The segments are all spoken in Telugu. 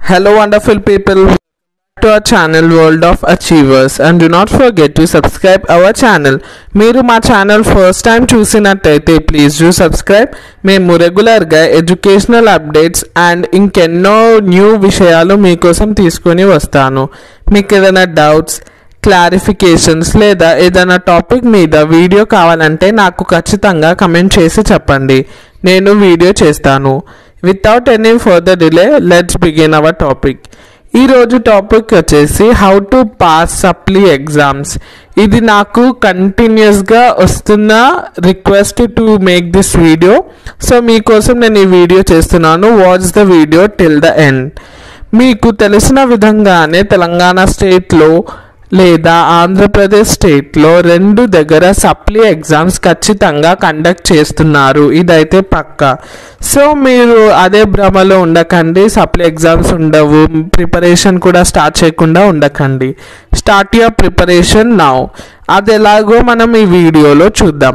Hello, wonderful people. Welcome to our channel World of Achievers and do not forget to subscribe our channel. మీరు మా ఛానల్ ఫస్ట్ టైం చూసినట్టయితే ప్లీజ్ డూ సబ్స్క్రైబ్ మేము రెగ్యులర్గా ఎడ్యుకేషనల్ అప్డేట్స్ అండ్ ఇంకెన్నో న్యూ విషయాలు మీకోసం తీసుకొని వస్తాను మీకు ఏదైనా డౌట్స్ క్లారిఫికేషన్స్ లేదా ఏదైనా టాపిక్ మీద వీడియో కావాలంటే నాకు ఖచ్చితంగా కమెంట్ చేసి చెప్పండి నేను వీడియో చేస్తాను without any further delay let's begin our topic ఈరోజు టాపిక్ వచ్చేసి how to pass supply exams ఇది నాకు కంటిన్యూస్గా వస్తున్న request to make this video so మీకోసం నేను ఈ వీడియో చేస్తున్నాను watch the video till the end మీకు తెలిసిన విధంగానే తెలంగాణ స్టేట్లో లేదా ఆంధ్రప్రదేశ్ స్టేట్లో రెండు దగ్గర సప్లీ ఎగ్జామ్స్ ఖచ్చితంగా కండక్ట్ చేస్తున్నారు ఇదైతే పక్క సో మీరు అదే భ్రమలో ఉండకండి సప్లీ ఎగ్జామ్స్ ఉండవు ప్రిపరేషన్ కూడా స్టార్ట్ చేయకుండా ఉండకండి స్టార్ట్ యువర్ ప్రిపరేషన్ నౌ అది ఎలాగో మనం ఈ వీడియోలో చూద్దాం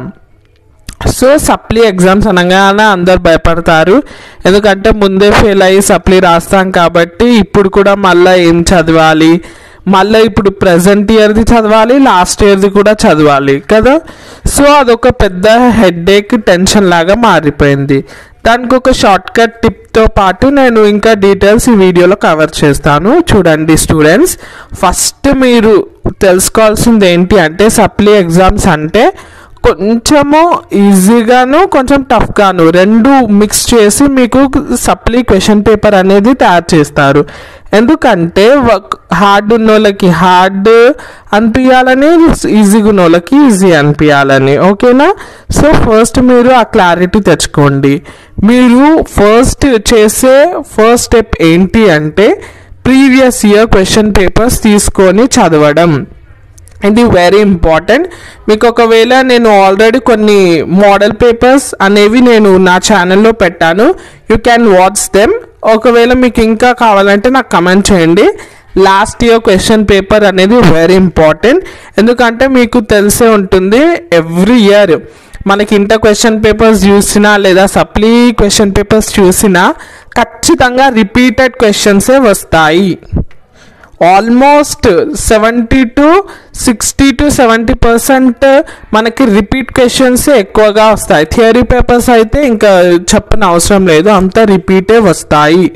సో సప్లీ ఎగ్జామ్స్ అనగానే అందరు భయపడతారు ఎందుకంటే ముందే ఫెయిల్ అయ్యి సప్లీ రాస్తాం కాబట్టి ఇప్పుడు కూడా మళ్ళీ ఏం చదవాలి మళ్ళీ ఇప్పుడు ప్రజెంట్ ఇయర్ది చదవాలి లాస్ట్ ఇయర్ది కూడా చదవాలి కదా సో అదొక పెద్ద హెడేక్ టెన్షన్ లాగా మారిపోయింది దానికి ఒక షార్ట్ కట్ టిప్తో పాటు నేను ఇంకా డీటెయిల్స్ ఈ వీడియోలో కవర్ చేస్తాను చూడండి స్టూడెంట్స్ ఫస్ట్ మీరు తెలుసుకోవాల్సింది ఏంటి అంటే సప్లీ ఎగ్జామ్స్ అంటే కొంచెము ఈజీగాను కొంచెం టఫ్గాను రెండు మిక్స్ చేసి మీకు సప్లీ క్వశ్చన్ పేపర్ అనేది తయారు చేస్తారు ఎందుకంటే హార్డ్ ఉన్న వాళ్ళకి హార్డ్ అనిపించాలని ఈజీగా ఉన్న వాళ్ళకి ఈజీ అనిపించాలని ఓకేనా సో ఫస్ట్ మీరు ఆ క్లారిటీ తెచ్చుకోండి మీరు ఫస్ట్ చేసే ఫస్ట్ స్టెప్ ఏంటి అంటే ప్రీవియస్ ఇయర్ క్వశ్చన్ పేపర్స్ తీసుకొని చదవడం ఇది వెరీ ఇంపార్టెంట్ మీకు ఒకవేళ నేను ఆల్రెడీ కొన్ని మోడల్ పేపర్స్ అనేవి నేను నా ఛానల్లో పెట్టాను యూ క్యాన్ వాచ్ దెమ్ ఒకవేళ మీకు ఇంకా కావాలంటే నాకు కమెంట్ చేయండి లాస్ట్ ఇయర్ క్వశ్చన్ పేపర్ అనేది వెరీ ఇంపార్టెంట్ ఎందుకంటే మీకు తెలిసే ఉంటుంది ఎవ్రీ ఇయర్ మనకి ఇంటర్ క్వశ్చన్ పేపర్స్ చూసినా లేదా సప్లీ క్వశ్చన్ పేపర్స్ చూసినా ఖచ్చితంగా రిపీటెడ్ క్వశ్చన్సే వస్తాయి almost seventy to sixty to seventy percent మనకి రిపీట్ క్వశ్చన్స్ ఎక్కువగా వస్తాయి థియరీ పేపర్స్ అయితే ఇంకా చెప్పిన అవసరం లేదు అంతా రిపీటే వస్తాయి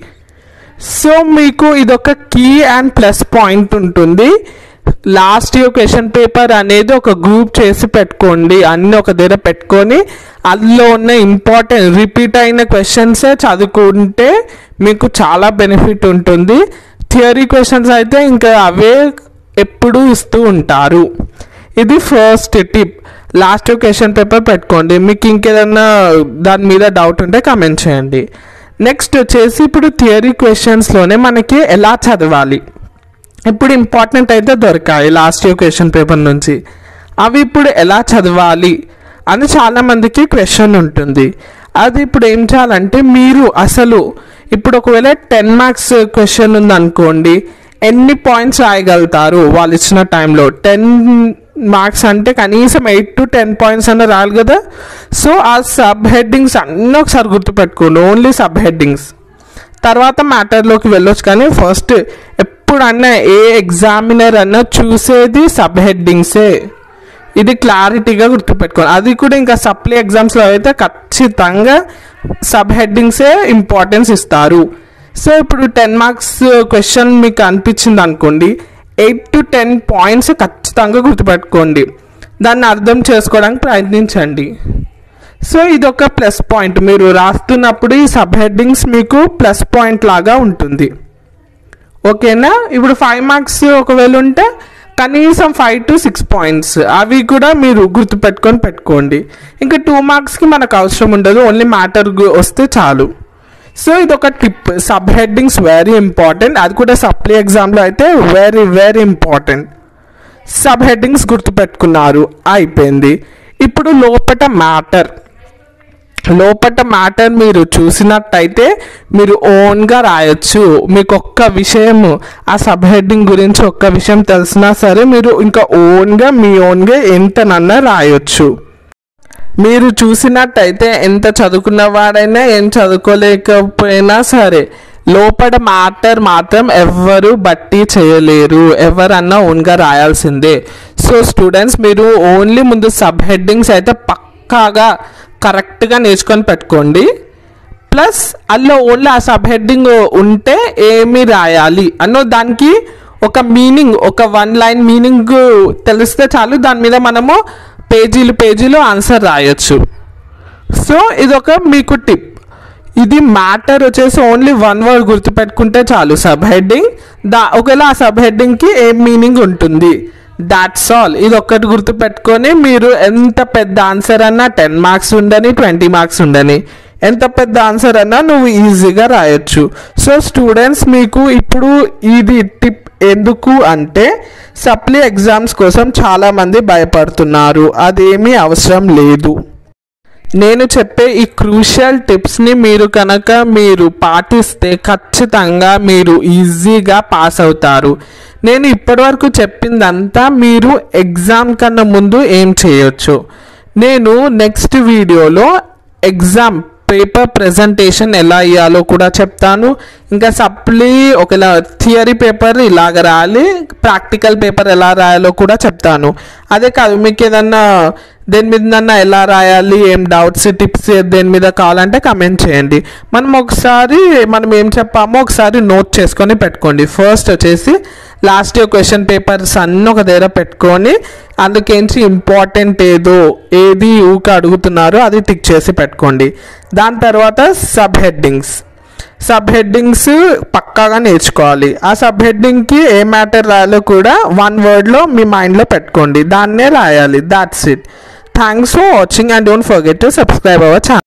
సో మీకు ఇదొక కీ అండ్ ప్లస్ పాయింట్ ఉంటుంది లాస్ట్ ఇయర్ క్వశ్చన్ పేపర్ అనేది ఒక గ్రూప్ చేసి పెట్టుకోండి అన్ని ఒక దగ్గర పెట్టుకొని అందులో ఉన్న ఇంపార్టెంట్ రిపీట్ అయిన క్వశ్చన్సే చదువుకుంటే మీకు చాలా బెనిఫిట్ ఉంటుంది థియరీ క్వశ్చన్స్ అయితే ఇంకా అవే ఎప్పుడు ఇస్తూ ఉంటారు ఇది first tip last question paper పెట్టుకోండి మీకు ఇంకేదన్నా దాని మీద డౌట్ ఉంటే కమెంట్ చేయండి నెక్స్ట్ వచ్చేసి ఇప్పుడు థియరీ క్వశ్చన్స్లోనే మనకి ఎలా చదవాలి ఇప్పుడు ఇంపార్టెంట్ అయితే దొరికాయి లాస్ట్ ఇయర్ క్వశ్చన్ పేపర్ నుంచి అవి ఇప్పుడు ఎలా చదవాలి అని చాలామందికి క్వశ్చన్ ఉంటుంది అది ఇప్పుడు ఏం చేయాలంటే మీరు అసలు ఇప్పుడు ఒకవేళ టెన్ మార్క్స్ క్వశ్చన్ ఉందనుకోండి ఎన్ని పాయింట్స్ రాయగలుగుతారు వాళ్ళు ఇచ్చిన టైంలో టెన్ మార్క్స్ అంటే కనీసం ఎయిట్ టు టెన్ పాయింట్స్ అన్న రాయాలి కదా సో ఆ సబ్ హెడ్డింగ్స్ అన్నీ ఒకసారి గుర్తుపెట్టుకోండి ఓన్లీ సబ్ హెడ్డింగ్స్ తర్వాత మ్యాటర్లోకి వెళ్ళొచ్చు కానీ ఫస్ట్ ఎప్పుడన్నా ఏ ఎగ్జామినర్ అన్నా చూసేది సబ్ హెడ్డింగ్సే ఇది క్లారిటీగా గుర్తుపెట్టుకోండి అది కూడా ఇంకా సప్లీ ఎగ్జామ్స్లో అయితే ఖచ్చితంగా సబ్ హెడ్డింగ్సే ఇంపార్టెన్స్ ఇస్తారు సో ఇప్పుడు టెన్ మార్క్స్ క్వశ్చన్ మీకు అనిపించింది అనుకోండి ఎయిట్ టు టెన్ పాయింట్స్ ఖచ్చితంగా గుర్తుపెట్టుకోండి దాన్ని అర్థం చేసుకోవడానికి ప్రయత్నించండి సో ఇది ఒక ప్లస్ పాయింట్ మీరు రాస్తున్నప్పుడు ఈ సబ్ హెడ్డింగ్స్ మీకు ప్లస్ పాయింట్ లాగా ఉంటుంది ఓకేనా ఇప్పుడు ఫైవ్ మార్క్స్ ఒకవేళ ఉంటే కనీసం ఫైవ్ టు సిక్స్ పాయింట్స్ అవి కూడా మీరు గుర్తుపెట్టుకొని పెట్టుకోండి ఇంకా టూ మార్క్స్కి మనకు అవసరం ఉండదు ఓన్లీ మ్యాటర్ వస్తే చాలు సో ఇది ఒక tip sub headings very important అది కూడా సప్లీ ఎగ్జామ్లో అయితే very very important sub headings గుర్తుపెట్టుకున్నారు అయిపోయింది ఇప్పుడు లోపట మ్యాటర్ లోపట మ్యాటర్ మీరు చూసినట్టయితే మీరు ఓన్గా రాయొచ్చు మీకు ఒక్క విషయం ఆ సబ్ హెడ్డింగ్ గురించి ఒక్క విషయం తెలిసినా సరే మీరు ఇంకా ఓన్గా మీ ఓన్గా ఎంతనన్నా రాయొచ్చు మీరు చూసినట్టయితే ఎంత చదువుకున్న వాడైనా ఏం చదువుకోలేకపోయినా సరే లోపల మ్యాటర్ మాత్రం ఎవ్వరు బట్టి చేయలేరు ఎవరన్నా ఓన్గా రాయాల్సిందే సో స్టూడెంట్స్ మీరు ఓన్లీ ముందు సబ్ హెడ్డింగ్స్ అయితే పక్కాగా కరెక్ట్గా నేర్చుకొని పెట్టుకోండి ప్లస్ అందులో ఓన్లీ ఆ సబ్ హెడ్డింగ్ ఉంటే ఏమి రాయాలి అన్నో దానికి ఒక మీనింగ్ ఒక వన్ లైన్ మీనింగ్ తెలిస్తే చాలు దాని మీద మనము పేజీలు పేజీలు ఆన్సర్ రాయొచ్చు సో ఇది ఒక మీకు టిప్ ఇది మ్యాటర్ వచ్చేసి ఓన్లీ వన్ వర్డ్ గుర్తుపెట్టుకుంటే చాలు సబ్ హెడ్డింగ్ దా ఒకవేళ ఆ సబ్ హెడ్డింగ్కి ఏం మీనింగ్ ఉంటుంది దాట్స్ ఆల్ ఇది ఒక్కటి గుర్తుపెట్టుకొని మీరు ఎంత పెద్ద ఆన్సర్ అన్నా టెన్ మార్క్స్ ఉండని ట్వంటీ మార్క్స్ ఉండని ఎంత పెద్ద ఆన్సర్ అన్నా నువ్వు ఈజీగా రాయొచ్చు సో స్టూడెంట్స్ మీకు ఇప్పుడు ఇది టిప్ ఎందుకు అంటే సప్లీ ఎగ్జామ్స్ కోసం చాలామంది భయపడుతున్నారు అదేమీ అవసరం లేదు నేను చెప్పే ఈ క్రూషియల్ టిప్స్ని మీరు కనుక మీరు పాటిస్తే ఖచ్చితంగా మీరు ఈజీగా పాస్ అవుతారు నేను ఇప్పటివరకు చెప్పిందంతా మీరు ఎగ్జామ్ కన్నా ముందు ఏం చేయొచ్చు నేను నెక్స్ట్ వీడియోలో ఎగ్జామ్ పేపర్ ప్రజెంటేషన్ ఎలా ఇవ్వాలో కూడా చెప్తాను ఇంకా సప్లీ ఒకలా థియరీ పేపర్ ఇలాగ రాయాలి ప్రాక్టికల్ పేపర్ ఎలా రాయాలో కూడా చెప్తాను అదే కాదు మీకు ఏదన్నా దేని మీద ఎలా రాయాలి ఏం డౌట్స్ టిప్స్ దేని మీద కావాలంటే కమెంట్ చేయండి మనం ఒకసారి మనం ఏం చెప్పామో ఒకసారి నోట్ చేసుకొని పెట్టుకోండి ఫస్ట్ వచ్చేసి లాస్ట్ ఇయర్ క్వశ్చన్ పేపర్స్ అన్నీ ఒక దగ్గర పెట్టుకొని అందుకేంచి ఇంపార్టెంట్ ఏదో ఏది ఊక అడుగుతున్నారో అది టిక్ చేసి పెట్టుకోండి దాని తర్వాత సబ్ హెడ్డింగ్స్ సబ్ హెడ్డింగ్స్ పక్కాగా నేర్చుకోవాలి ఆ సబ్ హెడ్డింగ్కి ఏ మ్యాటర్ రాయాలో కూడా వన్ వర్డ్లో మీ మైండ్లో పెట్టుకోండి దాన్నే రాయాలి that's it thanks for watching and don't forget to subscribe our channel